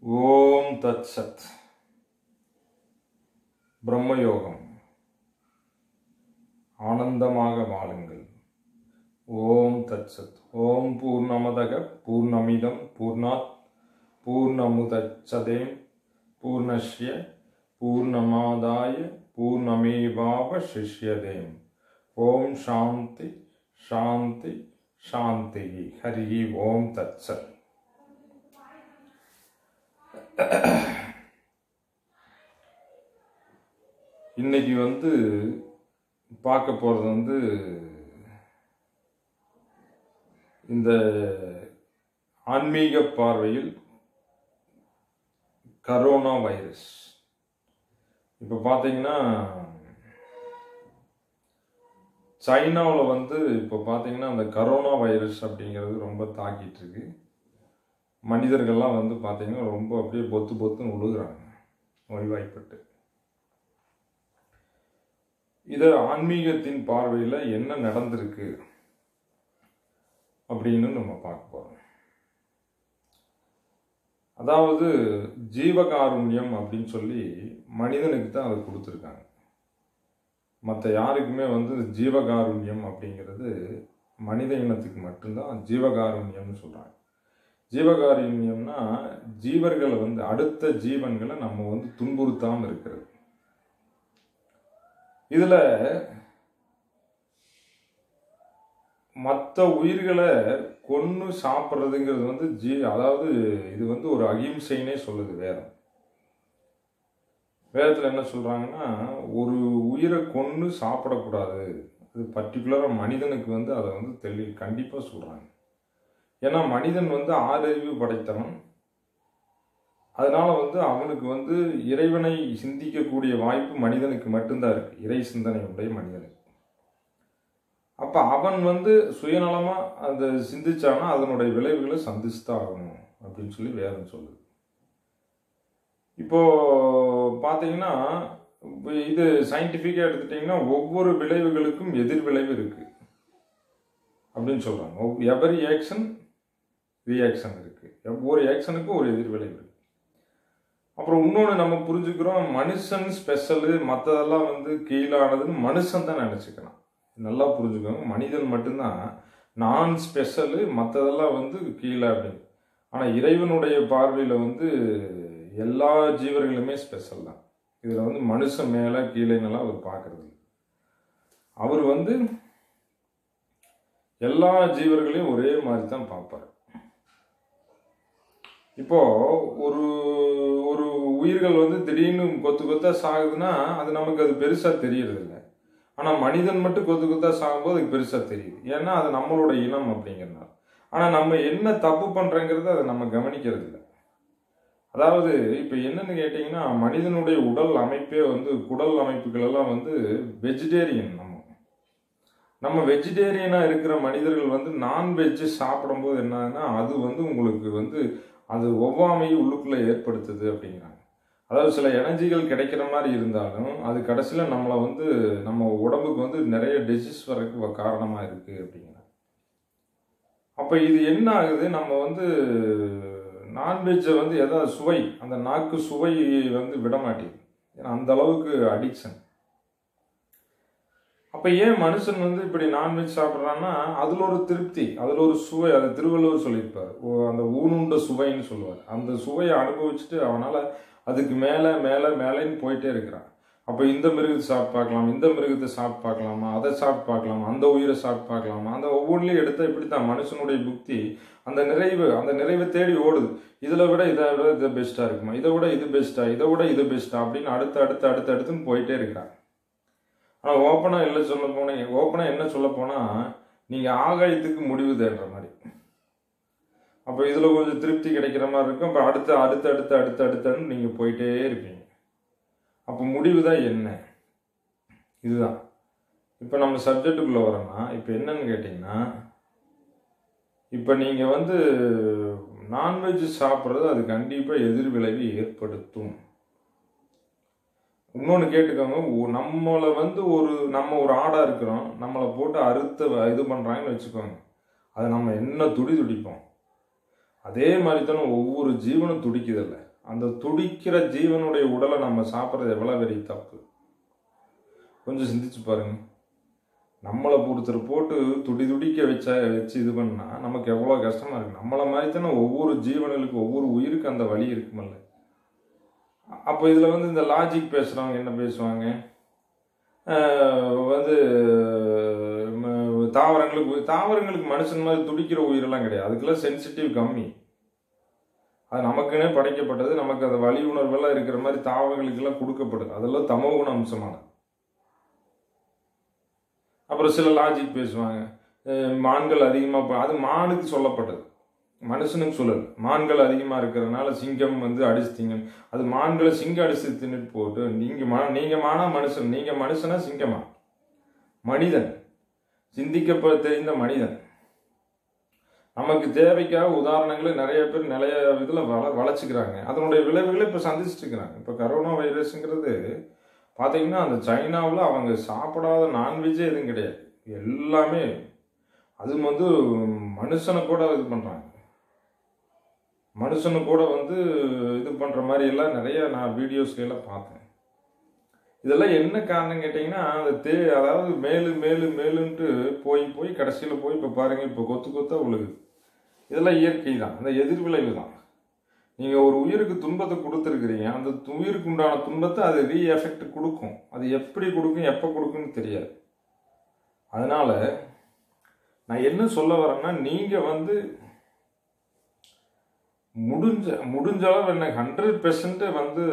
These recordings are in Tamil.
ஓம் தத் சத் பிரம்மயோகம் ஆனந்தமாக வாழுங்கள் ஓம் தத் சத் ஓம் பூர்ணமதக பூர்ணமிதம் பூர்ணாத் பூர்ணமுதச்சதேம் பூர்ணஷ்ய பூர்ணமாதாய பூர்ணமேவாவ சிஷ்யதேம் ஓம் சாந்தி சாந்தி சாந்தி ஹரி ஓம் தத் சத் இன்னைக்கு வந்து பார்க்க போகிறது வந்து இந்த ஆன்மீக பார்வையில் கரோனா வைரஸ் இப்போ பார்த்தீங்கன்னா சைனாவில் வந்து இப்போ பார்த்தீங்கன்னா அந்த கரோனா வைரஸ் அப்படிங்கிறது ரொம்ப தாக்கிட்டு இருக்கு மனிதர்கள்லாம் வந்து பார்த்தீங்கன்னா ரொம்ப அப்படியே பொத்து பொத்துன்னு விழுகுறாங்க நோய்வாய்ப்பட்டு இது ஆன்மீகத்தின் பார்வையில் என்ன நடந்திருக்கு அப்படின்னு நம்ம பார்க்க போகிறோம் அதாவது ஜீவகாருண்யம் அப்படின்னு சொல்லி மனிதனுக்கு தான் அதை கொடுத்துருக்காங்க மற்ற யாருக்குமே வந்து ஜீவகாருண்யம் அப்படிங்கிறது மனித இனத்துக்கு மட்டும்தான் ஜீவகாருண்யம்னு சொல்கிறாங்க ஜீவகாருண்யம்னா ஜீவர்களை வந்து அடுத்த ஜீவன்களை நம்ம வந்து துன்புறுத்தாமல் இருக்கிறது இதில் மற்ற உயிர்களை கொன்று சாப்பிட்றதுங்கிறது வந்து ஜீ அதாவது இது வந்து ஒரு அகிம்சைனே சொல்லுது வேதம் வேதத்தில் என்ன சொல்கிறாங்கன்னா ஒரு உயிரை கொன்று சாப்பிடக்கூடாது அது பர்டிகுலராக மனிதனுக்கு வந்து அதை வந்து தெளி கண்டிப்பாக சொல்கிறாங்க ஏன்னா மனிதன் வந்து ஆறறிவு படைத்தவன் அதனால வந்து அவனுக்கு வந்து இறைவனை சிந்திக்கக்கூடிய வாய்ப்பு மனிதனுக்கு மட்டும்தான் இருக்கு இறை சிந்தனை உடைய மனிதனுக்கு அப்ப அவன் வந்து சுயநலமா அந்த சிந்திச்சானா அதனுடைய விளைவுகளை சந்திச்சுதான் ஆகணும் அப்படின்னு சொல்லி வேதம் சொல்லுது இப்போ பாத்தீங்கன்னா இது சயின்டிஃபிக்காக எடுத்துட்டிங்கன்னா ஒவ்வொரு விளைவுகளுக்கும் எதிர் விளைவு இருக்கு அப்படின்னு சொல்றாங்க எவரி ஆக்ஷன் ரியாக்ஷன் இருக்கு ஒவ்வொரு ஆக்ஷனுக்கும் ஒரு எதிர் விளைவு இருக்கு அப்புறம் இன்னொன்று நம்ம புரிஞ்சுக்கிறோம் மனுஷன் ஸ்பெஷலு மற்றதெல்லாம் வந்து கீழானதுன்னு மனுஷன் தான் நினச்சிக்கலாம் நல்லா புரிஞ்சுக்கோங்க மனிதன் மட்டும்தான் நான் ஸ்பெஷலு மற்றதெல்லாம் வந்து கீழே அப்படின்னு ஆனால் இறைவனுடைய பார்வையில் வந்து எல்லா ஜீவர்களுமே ஸ்பெஷல் தான் இதில் வந்து மனுஷன் மேலே கீழேன்னெல்லாம் அவர் பார்க்கறது அவர் வந்து எல்லா ஜீவர்களையும் ஒரே மாதிரி தான் பார்ப்பார் இப்போ ஒரு ஒரு உயிர்கள் வந்து திடீர்னு கொத்து கொத்தா சாகுதுன்னா அது நமக்கு அது பெருசாக தெரியறது இல்லை ஆனால் மனிதன் மட்டும் கொத்து கொத்தா சாகும்போது அதுக்கு பெருசாக தெரியுது ஏன்னா அது நம்மளோட இனம் அப்படிங்கிறனால ஆனால் நம்ம என்ன தப்பு பண்ணுறங்கிறத அதை நம்ம கவனிக்கிறது இல்லை அதாவது இப்போ என்னன்னு கேட்டிங்கன்னா மனிதனுடைய உடல் அமைப்பே வந்து குடல் அமைப்புகள் எல்லாம் வந்து வெஜிடேரியன் நம்ம நம்ம வெஜிடேரியனாக இருக்கிற மனிதர்கள் வந்து நான்வெஜ்ஜு சாப்பிடும்போது என்னன்னா அது வந்து உங்களுக்கு வந்து அது ஒவ்வாமையை உள்ளுக்குள்ளே ஏற்படுத்துது அப்படிங்கிறாங்க அதாவது சில எனர்ஜிகள் கிடைக்கிற மாதிரி இருந்தாலும் அது கடைசியில் நம்மளை வந்து நம்ம உடம்புக்கு வந்து நிறைய டிசீஸ் வரக்கு காரணமாக இருக்குது அப்படிங்கிறாங்க அப்போ இது என்ன ஆகுது நம்ம வந்து நான்வெஜ்ஜை வந்து எதாவது சுவை அந்த நாக்கு சுவை வந்து விட மாட்டேங்குது ஏன்னா அந்த அளவுக்கு அடிக்ஷன் அப்போ ஏன் மனுஷன் வந்து இப்படி நான்வெஜ் சாப்பிட்றான்னா அதில் ஒரு திருப்தி அதில் ஒரு சுவை அது திருவள்ளுவர் சொல்லியிருப்பார் அந்த ஊனுண்ட சுவைன்னு சொல்லுவார் அந்த சுவையை அனுபவிச்சுட்டு அவனால் அதுக்கு மேலே மேலே மேலேன்னு போயிட்டே இருக்கிறான் அப்போ இந்த மிருகத்தை சாப்பிட்டு பார்க்கலாம் இந்த மிருகத்தை சாப்பிட்டு பார்க்கலாமா அதை சாப்பிட்டு பார்க்கலாமா அந்த உயிரை சாப்பிட்டு பார்க்கலாமா அந்த ஒவ்வொன்றிலையும் எடுத்தால் இப்படி தான் மனுஷனுடைய புக்தி அந்த நிறைவு அந்த நிறைவை தேடி ஓடுது இதில் விட இதை விட இது பெஸ்ட்டாக இருக்குமா இதை விட இது பெஸ்ட்டா இதை விட இது பெஸ்ட்டா அப்படின்னு அடுத்து அடுத்து அடுத்து அடுத்துன்னு போயிட்டே இருக்கிறான் ஆனால் ஓப்பனாக இல்லை சொல்ல போனேன் ஓப்பனாக என்ன சொல்ல போனால் நீங்கள் ஆகாயத்துக்கு முடிவு தேடுற மாதிரி அப்போ இதில் கொஞ்சம் திருப்தி கிடைக்கிற மாதிரி இருக்கும் அப்போ அடுத்து அடுத்து அடுத்து அடுத்து அடுத்துன்னு நீங்கள் போயிட்டே இருப்பீங்க அப்போ முடிவு தான் என்ன இதுதான் இப்போ நம்ம சப்ஜெக்டுக்குள்ளே வரோன்னா இப்போ என்னன்னு கேட்டிங்கன்னா இப்போ நீங்கள் வந்து நான்வெஜ் சாப்பிட்றது அது கண்டிப்பாக எதிர் விளைவு ஏற்படுத்தும் இன்னொன்று கேட்டுக்கோங்க நம்மளை வந்து ஒரு நம்ம ஒரு ஆடாக இருக்கிறோம் நம்மளை போட்டு அறுத்த இது பண்ணுறாங்கன்னு வச்சுக்கோங்க அது நம்ம என்ன துடி துடிப்போம் அதே மாதிரி தானே ஒவ்வொரு ஜீவனும் துடிக்குதில்ல அந்த துடிக்கிற ஜீவனுடைய உடலை நம்ம சாப்பிட்றது எவ்வளோ பெரிய தப்பு கொஞ்சம் சிந்திச்சு பாருங்க நம்மளை ஒருத்தர் போட்டு துடி துடிக்க வச்ச வச்சு இது பண்ணா நமக்கு எவ்வளோ கஷ்டமா இருக்கு நம்மளை மாதிரி தானே ஒவ்வொரு ஜீவனுக்கு ஒவ்வொரு உயிருக்கு அந்த வழி இருக்குமல்ல அப்போ இதில் வந்து இந்த லாஜிக் பேசுகிறவங்க என்ன பேசுவாங்க ஆஹ் வந்து ம- தாவரங்களுக்கு உயிர்- தாவரங்களுக்கு மனுஷன் மாதிரி துடிக்கிற உயிரெல்லாம் கிடையாது அதுக்கெல்லாம் சென்சிட்டிவ் கம்மி அது நமக்குன்னே படைக்கப்பட்டது நமக்கு அந்த வலி உணர்வெல்லாம் இருக்கிற மாதிரி தாவரங்களுக்கெல்லாம் கொடுக்கப்படுது அதெல்லாம் தமோ குண அம்சமானது அப்புறம் சில லாஜிக் பேசுவாங்க அஹ் மான்கள் அதிகமாக அது மானுக்கு சொல்லப்பட்டது மனுஷனுக்கு சொல்லல மான்கள் அதிகமாக இருக்கிறதுனால சிங்கம் வந்து அடிச்சு திங்க அது மான்களை சிங்கம் அடிச்சு தின்னுட்டு போட்டு நீங்க மா நீங்க மானா மனுஷன் நீங்க மனுஷனா சிங்கமா மனிதன் சிந்திக்கப்ப தெரிந்த மனிதன் நமக்கு தேவைக்காக உதாரணங்களை நிறைய பேர் நிறைய இதில் வள வளச்சிக்கிறாங்க அதனுடைய விளைவுகளை இப்போ சந்திச்சுட்டு இருக்கிறாங்க இப்போ கரோனா வைரஸ்ங்கிறது பார்த்தீங்கன்னா அந்த சைனாவில் அவங்க சாப்பிடாத நான்வெஜ்ஜே எதுவும் கிடையாது எல்லாமே அது வந்து மனுஷனை கூட இது பண்ணுறாங்க மனுஷனு கூட வந்து இது பண்ணுற மாதிரி எல்லாம் நிறைய நான் வீடியோஸ்ல எல்லாம் பார்த்தேன் இதெல்லாம் என்ன காரணம் கேட்டிங்கன்னா அந்த தே அதாவது மேலும் மேலும் மேலுன்ட்டு போய் போய் கடைசியில் போய் இப்போ பாருங்கள் இப்போ கொத்து கொத்தா விழுகுது இதெல்லாம் இயற்கை தான் அந்த எதிர்விளைவு தான் நீங்கள் ஒரு உயிருக்கு துன்பத்தை கொடுத்துருக்கிறீங்க அந்த து- உயிருக்கு உண்டான துன்பத்தை அது ரீ எஃபெக்ட் கொடுக்கும் அது எப்படி கொடுக்கும் எப்போ கொடுக்கும்னு தெரியாது அதனால நான் என்ன சொல்ல வரேன்னா நீங்கள் வந்து முடிஞ்ச முடிஞ்ச அளவு என்ன ஹண்ட்ரட் பெர்சன்ட் வந்து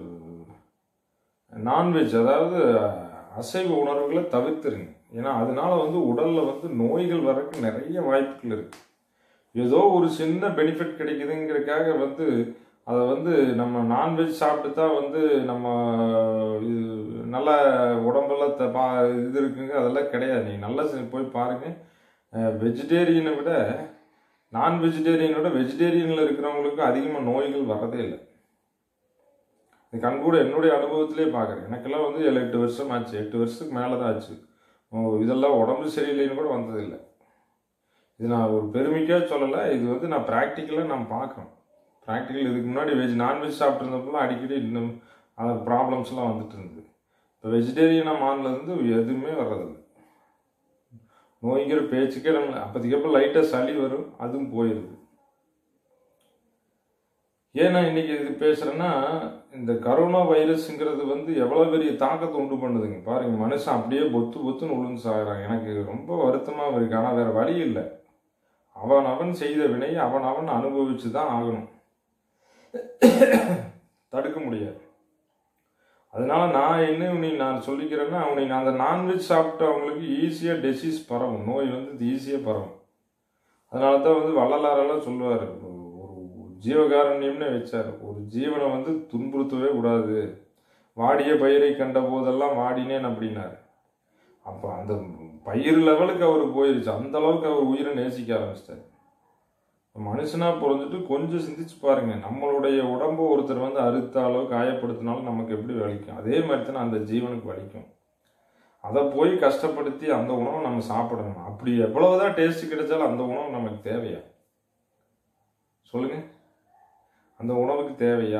நான்வெஜ் அதாவது அசைவ உணர்வுகளை தவிர்த்துருங்க ஏன்னா அதனால வந்து உடல்ல வந்து நோய்கள் வரக்கு நிறைய வாய்ப்புகள் இருக்கு ஏதோ ஒரு சின்ன பெனிஃபிட் கிடைக்குதுங்கிறதுக்காக வந்து அதை வந்து நம்ம நான்வெஜ் சாப்பிட்டு தான் வந்து நம்ம இது நல்ல உடம்பெல்லாம் த- பா இது இருக்குங்க அதெல்லாம் கிடையாது நீங்கள் நல்லா செ- போய் பாருங்க வெஜிடேரியனை விட நான் வெஜிடேரியனை விட வெஜிடேரியனில் இருக்கிறவங்களுக்கு அதிகமாக நோய்கள் வரதே இல்லை இது கண் கூட என்னுடைய அனுபவத்திலே பார்க்குறேன் எனக்கெல்லாம் வந்து ஏழு எட்டு வருஷம் ஆச்சு எட்டு வருஷத்துக்கு மேலே தான் ஆச்சு ஓ, இதெல்லாம் உடம்பு சரியில்லைன்னு கூட வந்ததில்லை இது நான் ஒரு பெருமைக்காக சொல்லலை இது வந்து நான் ப்ராக்டிக்கலாக நான் பார்க்குறேன் ப்ராக்டிக்கல் இதுக்கு முன்னாடி வெஜ் நான்வெஜ் சாப்பிட்ருந்தப்பெல்லாம் அடிக்கடி இன்னும் அந்த ப்ராப்ளம்ஸ்லாம் வந்துட்டு இருந்தது இப்போ வெஜிடேரியனாக மாறினது எதுவுமே வர்றதில்லை நோய்ங்கிற பேச்சுக்கே நம்ம அப்போதைக்கப்போ லைட்டாக சளி வரும் அதுவும் போயிடுது ஏன் நான் இன்னைக்கு இது பேசுறேன்னா இந்த கரோனா வைரஸ்ங்கிறது வந்து எவ்வளோ பெரிய தாக்கத்தை உண்டு பண்ணுதுங்க பாருங்க மனுஷன் அப்படியே பொத்து பொத்துன்னு விழுந்து சாகுறாங்க எனக்கு ரொம்ப வருத்தமாக இருக்கு ஆனால் வேற வழி இல்லை அவன் அவன் செய்த வினையை அவன் அவன் அனுபவிச்சு தான் ஆகணும் தடுக்க முடியாது அதனால நான் என்ன உன்னை நான் சொல்லிக்கிறேன்னா உன்னை நான் அந்த நான்வெஜ் சாப்பிட்டவங்களுக்கு ஈஸியாக டிசீஸ் பரவும் நோய் வந்து ஈஸியாக பரவும் அதனால தான் வந்து வள்ளலாரெல்லாம் சொல்லுவார் ஒரு ஜீவகாரண்யம்னு வச்சார் ஒரு ஜீவனை வந்து துன்புறுத்தவே கூடாது வாடிய பயிரை கண்ட போதெல்லாம் வாடினேன் அப்படின்னாரு அப்போ அந்த பயிர் லெவலுக்கு அவர் போயிருச்சு அந்த அளவுக்கு அவர் உயிரை நேசிக்க ஆரம்பிச்சிட்டார் மனுஷனா பிறந்துட்டு கொஞ்சம் சிந்திச்சு பாருங்க நம்மளுடைய உடம்பு ஒருத்தர் வந்து அறுத்தாலோ காயப்படுத்தினாலும் நமக்கு எப்படி வலிக்கும் அதே மாதிரி தானே அந்த ஜீவனுக்கு வலிக்கும் அதை போய் கஷ்டப்படுத்தி அந்த உணவை நம்ம சாப்பிடணும் அப்படி எவ்வளவுதான் டேஸ்ட் கிடைச்சாலும் அந்த உணவு நமக்கு தேவையா சொல்லுங்க அந்த உணவுக்கு தேவையா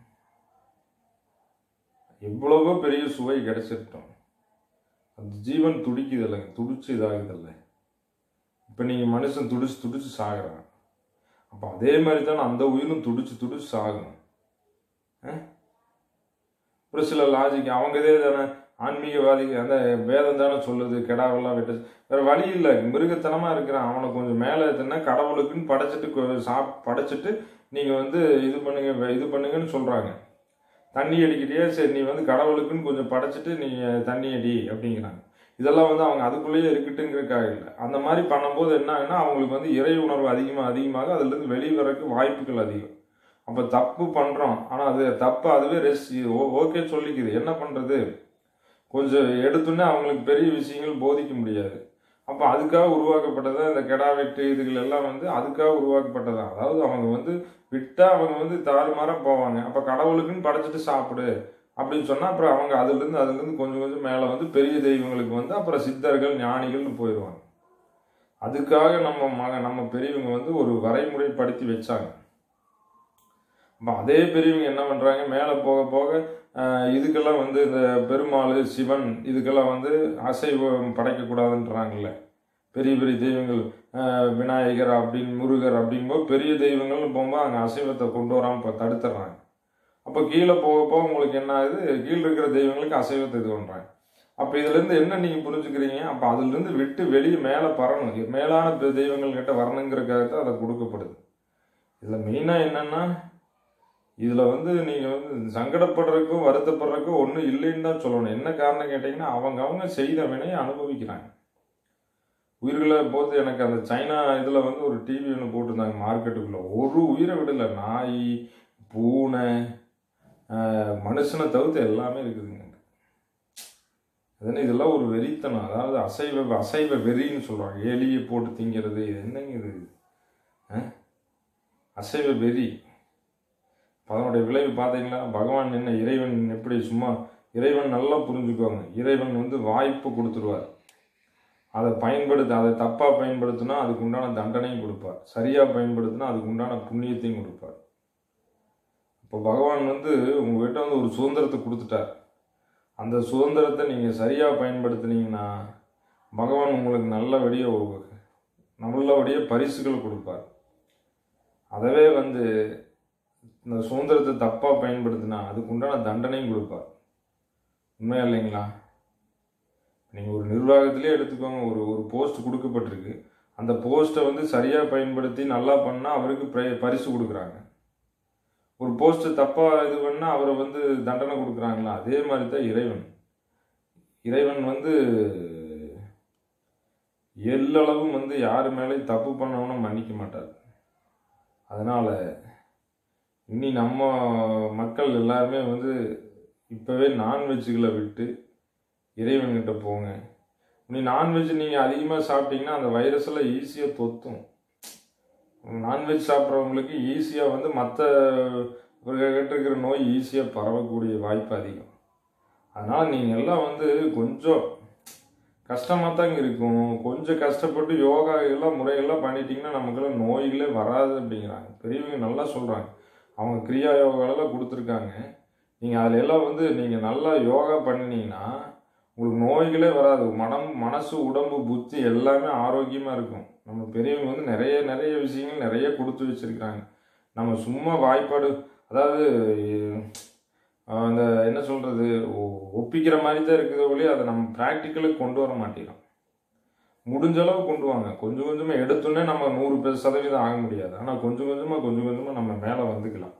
எவ்வளவோ பெரிய சுவை கிடைச்சிட்டோம் அந்த ஜீவன் துடிக்குது இல்லைங்க துடிச்சு இதாகுது இல்லை இப்போ நீங்கள் மனுஷன் துடிச்சு துடிச்சு சாகுறான் அப்போ அதே மாதிரி தானே அந்த உயிரும் துடிச்சு துடிச்சு சாகணும் அஹ்? ஒரு சில லாஜிக் அவங்க இதே தானே ஆன்மீகவாதி அந்த வேதம் தானே சொல்லுது கெடாவெல்லாம் வெட்ட வேற வழி இல்லை மிருகத்தனமா இருக்கிறான் அவனை கொஞ்சம் மேலே எத்தனை கடவுளுக்குன்னு படைச்சிட்டு கொ- சாப் படைச்சிட்டு நீங்க வந்து இது பண்ணுங்க வே- இது பண்ணுங்கன்னு சொல்றாங்க தண்ணி அடிக்கிறியே சரி நீ வந்து கடவுளுக்குன்னு கொஞ்சம் படைச்சிட்டு நீ தண்ணி அடி அப்படிங்கிறாங்க இதெல்லாம் வந்து அவங்க அதுக்குள்ளேயே இருக்கட்டுங்கிறதுக்காக இல்லை அந்த மாதிரி பண்ணும்போது என்ன ஆகுன்னா அவங்களுக்கு வந்து இறை உணர்வு அதிகமாக அதிகமாக அதுலேருந்து வெளியே வரக்கு வாய்ப்புகள் அதிகம் அப்போ தப்பு பண்ணுறோம் ஆனால் அது தப்பு அதுவே ரெஸ் ஓகே சொல்லிக்குது என்ன பண்ணுறது கொஞ்சம் எடுத்தோன்னே அவங்களுக்கு பெரிய விஷயங்கள் போதிக்க முடியாது அப்போ அதுக்காக உருவாக்கப்பட்டதா இந்த கெடா வெட்டு இதுகள் எல்லாம் வந்து அதுக்காக உருவாக்கப்பட்டதா அதாவது அவங்க வந்து விட்டா அவங்க வந்து தாறுமாறா போவாங்க அப்போ கடவுளுக்குன்னு படைச்சிட்டு சாப்பிடு அப்படின்னு சொன்னா அப்புறம் அவங்க அதுலேருந்து அதுலேருந்து கொஞ்சம் கொஞ்சம் மேலே வந்து பெரிய தெய்வங்களுக்கு வந்து அப்புறம் சித்தர்கள் ஞானிகள்னு போயிடுவாங்க அதுக்காக நம்ம மக நம்ம பெரியவங்க வந்து ஒரு வரைமுறைப்படுத்தி வச்சாங்க அப்போ அதே பெரியவங்க என்ன பண்ணுறாங்க மேலே போக போக ஆஹ், இதுக்கெல்லாம் வந்து இந்த பெருமாள் சிவன் இதுக்கெல்லாம் வந்து அசைவம் படைக்கக்கூடாதுன்றாங்கல்ல பெரிய பெரிய தெய்வங்கள் ஆஹ், விநாயகர் அப்படின்னு முருகர் அப்படிங்கும்போது பெரிய தெய்வங்கள்னு போகும்போது அங்கே அசைவத்தை கொண்டு வராமல் இப்போ தடுத்துடுறாங்க அப்போ கீழே போக போக உங்களுக்கு என்ன ஆகுது கீழே இருக்கிற தெய்வங்களுக்கு அசைவத்தை இது பண்ணுறாங்க அப்போ இதுலேருந்து என்ன நீங்கள் புரிஞ்சுக்கிறீங்க அப்போ அதுலேருந்து விட்டு வெளியே மேலே பறணும் மேலான பெ- தெய்வங்கள் கிட்ட வரணுங்கிறதுக்காக தான் அதை கொடுக்கப்படுது இதில் மெயினாக என்னென்னா இதில் வந்து நீங்கள் வந்து சங்கடப்படுறதுக்கும் வருத்தப்படுறதுக்கும் ஒன்றும் இல்லைன்னு தான் சொல்லணும் என்ன காரணம் கேட்டிங்கன்னா அவங்க அவங்க செய்த வினையை அனுபவிக்கிறாங்க உயிர்களை போது எனக்கு அந்த சைனா இதில் வந்து ஒரு டிவி ஒன்று போட்டிருந்தாங்க மார்க்கெட்டுக்குள்ளே ஒரு உயிரை விடல நாய் பூனை ஆஹ், மனுஷனை தவிர்த்து எல்லாமே இருக்குதுங்க அதனால் இதெல்லாம் ஒரு வெறித்தனம் அதாவது அசைவ அசைவ வெறின்னு சொல்கிறாங்க எலியை போட்டு திங்கிறது இது என்னங்க இது ஆ? அசைவ வெறி அப்ப அதனுடைய விளைவு பார்த்தீங்களா பகவான் என்ன இறைவன் எப்படி சும்மா இறைவன் நல்லா புரிஞ்சுக்கோங்க இறைவன் வந்து வாய்ப்பு கொடுத்துருவார் அதை பயன்படுத்த அதை தப்பாக பயன்படுத்தினா அதுக்கு உண்டான தண்டனையும் கொடுப்பார் சரியாக பயன்படுத்தினா அதுக்கு உண்டான புண்ணியத்தையும் கொடுப்பார் இப்போ பகவான் வந்து உங்ககிட்ட வந்து ஒரு சுதந்திரத்தை கொடுத்துட்டார் அந்த சுதந்திரத்தை நீங்கள் சரியாக பயன்படுத்துனீங்கன்னா பகவான் உங்களுக்கு நல்லபடியாக ஒரு நல்லபடியாக பரிசுகள் கொடுப்பார் அதவே வந்து இந்த சுதந்திரத்தை தப்பாக பயன்படுத்தினா அதுக்கு உண்டான தண்டனையும் கொடுப்பார் உண்மையா இல்லைங்களா நீங்கள் ஒரு நிர்வாகத்திலே எடுத்துக்கோங்க ஒரு ஒரு போஸ்ட் கொடுக்கப்பட்டிருக்கு அந்த போஸ்ட்டை வந்து சரியாக பயன்படுத்தி நல்லா பண்ணால் அவருக்கு பிரை- பரிசு கொடுக்குறாங்க ஒரு போஸ்ட் தப்பாக இது பண்ணால் அவரை வந்து தண்டனை கொடுக்குறாங்களா அதே மாதிரி தான் இறைவன் இறைவன் வந்து எல்லளவும் வந்து யார் மேலேயும் தப்பு பண்ணவனும் மன்னிக்க மாட்டார் அதனால் இனி நம்ம மக்கள் எல்லாருமே வந்து இப்போவே நான்வெஜ்ஜுகளை விட்டு இறைவன்கிட்ட போங்க இனி நான்வெஜ் நீங்கள் அதிகமாக சாப்பிட்டீங்கன்னா அந்த வைரஸ் எல்லாம் ஈஸியாக தொத்தும் நான்வெஜ் சாப்பிட்றவங்களுக்கு ஈஸியாக வந்து மற்ற கிட்ட இருக்கிற நோய் ஈஸியாக பரவக்கூடிய வாய்ப்பு அதிகம் அதனால் நீங்கள் எல்லாம் வந்து கொஞ்சம் கஷ்டமாக தாங்க இருக்கும் கொஞ்சம் கஷ்டப்பட்டு யோகா எல்லாம் முறையெல்லாம் பண்ணிட்டீங்கன்னா நமக்கெல்லாம் நோய்களே வராது அப்படிங்கிறாங்க பெரியவங்க நல்லா சொல்கிறாங்க அவங்க கிரியா யோகாலெல்லாம் கொடுத்துருக்காங்க நீங்கள் அதில் எல்லாம் வந்து நீங்கள் நல்லா யோகா பண்ணினீங்கன்னா உங்களுக்கு நோய்களே வராது மனம் மனசு உடம்பு புத்தி எல்லாமே ஆரோக்கியமாக இருக்கும் நம்ம பெரியவங்க வந்து நிறைய நிறைய விஷயங்கள் நிறைய கொடுத்து வச்சுருக்காங்க நம்ம சும்மா வாய்ப்பாடு அதாவது அஹ், அந்த என்ன சொல்கிறது ஒப்பிக்கிற மாதிரி தான் இருக்குது ஒழிய அதை நம்ம ப்ராக்டிக்கலுக்கு கொண்டு வர மாட்டேங்கிறோம் முடிஞ்ச அளவு கொண்டு வாங்க கொஞ்சம் கொஞ்சமாக எடுத்தோன்னே நம்ம நூறு பேர் சதவீதம் ஆக முடியாது ஆனால் கொஞ்சம் கொஞ்சமாக கொஞ்சம் கொஞ்சமாக நம்ம மேலே வந்துக்கலாம்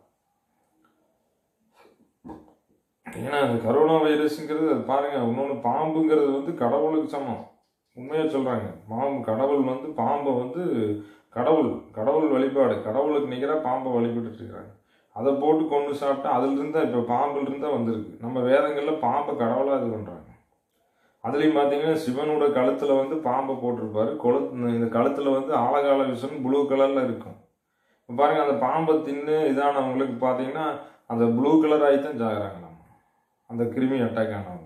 ஏன்னா அந்த கரோனா வைரஸ்ங்கிறது அது பாருங்க இன்னொன்று பாம்புங்கிறது வந்து கடவுளுக்கு சமம் உண்மையாக சொல்கிறாங்க பாம்பு கடவுள் வந்து பாம்பை வந்து கடவுள் கடவுள் வழிபாடு கடவுளுக்கு நிகராக பாம்பை வழிபட்டுட்டு இருக்காங்க அதை போட்டு கொண்டு சாப்பிட்டா அதுலேருந்து தான் இப்போ பாம்புலேருந்து தான் வந்திருக்கு நம்ம வேதங்களில் பாம்பை கடவுளாக இது பண்ணுறாங்க அதுலேயும் பார்த்தீங்கன்னா சிவனோட கழுத்தில் வந்து பாம்பை போட்டிருப்பாரு கொளு இந்த கழுத்தில் வந்து ஆழகால விஷம் ப்ளூ கலரில் இருக்கும் இப்போ பாருங்க அந்த பாம்பை தின்னு இதானவங்களுக்கு பார்த்தீங்கன்னா அந்த ப்ளூ கலர் ஆகி தான் சாகுறாங்க நம்ம அந்த கிருமி அட்டாக் ஆனவங்களுக்கு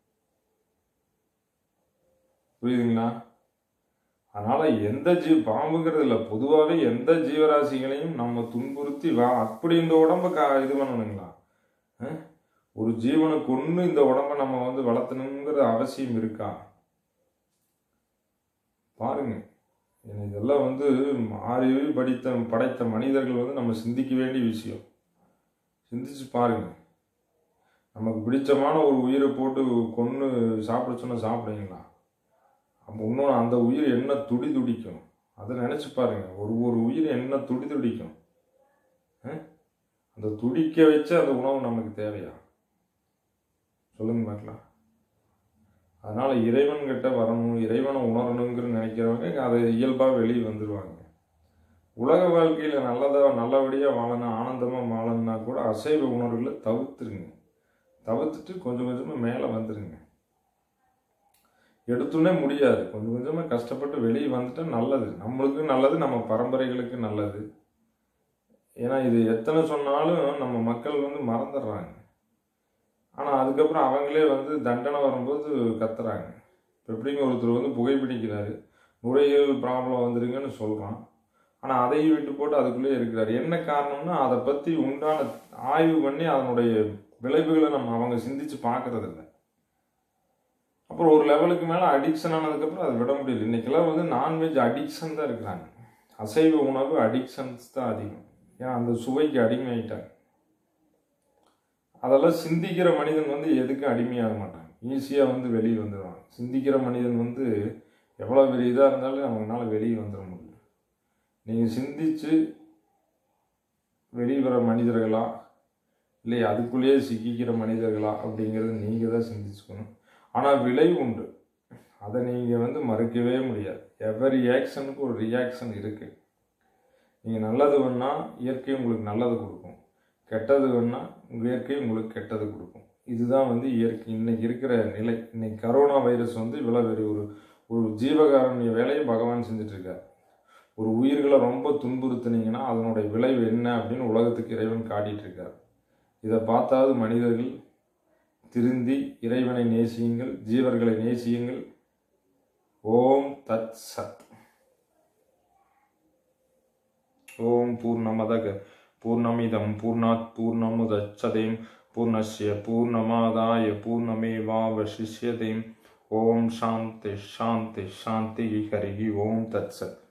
புரியுதுங்களா அதனால எந்த ஜீ பாம்புங்கிறது இல்லை பொதுவாகவே எந்த ஜீவராசிகளையும் நம்ம துன்புறுத்தி வா அப்படி இந்த உடம்ப கா இது பண்ணணுங்களா அஹ்? ஒரு ஜீவனை கொன்று இந்த உடம்ப நம்ம வந்து வளர்த்தணுங்கிற அவசியம் இருக்கா பாருங்க ஏன்னா இதெல்லாம் வந்து அறிவு படித்த படைத்த மனிதர்கள் வந்து நம்ம சிந்திக்க வேண்டிய விஷயம் சிந்திச்சு பாருங்க நமக்கு பிடிச்சமான ஒரு உயிரை போட்டு கொன்று சாப்பிட சொன்னா சாப்பிடுவீங்களா அப்போ இன்னொன்று அந்த உயிர் என்ன துடி துடிக்கும் அதை நினச்சி பாருங்க ஒரு ஒரு உயிர் என்ன துடி துடிக்கும் அஹ்? அந்த துடிக்க வச்ச அந்த உணவு நமக்கு தேவையா சொல்லுங்க பார்க்கலாம் அதனால இறைவன் கிட்ட வரணும் இறைவனை உணரணுங்கிற நினைக்கிறவங்க அதை இயல்பாக வெளியே வந்துடுவாங்க உலக வாழ்க்கையில் நல்லதா நல்லபடியாக வாழணும் ஆனந்தமாக வாழணும்னா கூட அசைவ உணர்வுகளை தவிர்த்துருங்க தவிர்த்துட்டு கொஞ்சம் கொஞ்சமாக மேலே வந்துருங்க எடுத்துனே முடியாது கொஞ்சம் கொஞ்சமாக கஷ்டப்பட்டு வெளியே வந்துட்டா நல்லது நம்மளுக்கும் நல்லது நம்ம பரம்பரைகளுக்கு நல்லது ஏன்னா இது எத்தனை சொன்னாலும் நம்ம மக்கள் வந்து மறந்துடுறாங்க ஆனால் அதுக்கப்புறம் அவங்களே வந்து தண்டனை வரும்போது கத்துறாங்க இப்போ எப்படிங்க ஒருத்தர் வந்து புகைப்பிடிக்கிறாரு நுரையீரல் ப்ராப்ளம் வந்துருங்கன்னு சொல்கிறான் ஆனால் அதையும் விட்டு போட்டு அதுக்குள்ளேயே இருக்கிறார் என்ன காரணம்னா அதை பற்றி உண்டான ஆய்வு பண்ணி அதனுடைய விளைவுகளை நம்ம அவங்க சிந்திச்சு பார்க்கறது இல்லை அப்புறம் ஒரு லெவலுக்கு மேலே அடிக்ஷன் ஆனதுக்கப்புறம் அதை விட முடியல இன்னைக்கெல்லாம் வந்து நான்வெஜ் அடிக்ஷன் தான் இருக்கிறாங்க அசைவ உணவு அடிக்ஷன்ஸ் தான் அதிகம் ஏன் அந்த சுவைக்கு அடிமையாயிட்டாங்க அதெல்லாம் சிந்திக்கிற மனிதன் வந்து எதுக்கும் அடிமையாக மாட்டாங்க ஈஸியாக வந்து வெளியே வந்துடுவாங்க சிந்திக்கிற மனிதன் வந்து எவ்வளோ பெரிய இதாக இருந்தாலும் அவங்களால வெளியே வந்துட முடியும் நீங்கள் சிந்திச்சு வெளியே வர மனிதர்களா இல்லை அதுக்குள்ளேயே சிக்கிக்கிற மனிதர்களா அப்படிங்கிறது நீங்கள் தான் சிந்திச்சுக்கணும் ஆனால் விலை உண்டு அதை நீங்கள் வந்து மறுக்கவே முடியாது எவரி ஆக்ஷனுக்கு ஒரு ரியாக்ஷன் இருக்குது நீங்கள் நல்லது வேணால் இயற்கை உங்களுக்கு நல்லது கொடுக்கும் கெட்டது வேணால் இயற்கை உங்களுக்கு கெட்டது கொடுக்கும் இதுதான் வந்து இயற்கை இன்னைக்கு இருக்கிற நிலை இன்னைக்கு கரோனா வைரஸ் வந்து இவ்வளோ பெரிய ஒரு ஒரு ஜீவகாரண்ய வேலையை பகவான் செஞ்சுட்டு இருக்கார் ஒரு உயிர்களை ரொம்ப துன்புறுத்துனீங்கன்னா அதனுடைய விளைவு என்ன அப்படின்னு உலகத்துக்கு இறைவன் காட்டிட்டு இருக்கார் இதை பார்த்தாவது மனிதர்கள் திருந்தி இறைவனை நேசியுங்கள் ஜீவர்களை நேசியுங்கள் ஓம் தத் சத் ஓம் பூர்ணமதக பூர்ணமிதம் பூர்ணாத் பூர்ணமுதச்சதேம் பூர்ணஸ்ய பூர்ணமாதாய பூர்ணமேவாவசிஷ்யதேம் ஓம் சாந்தி சாந்தி சாந்தி ஹரி ஓம் தத் சத்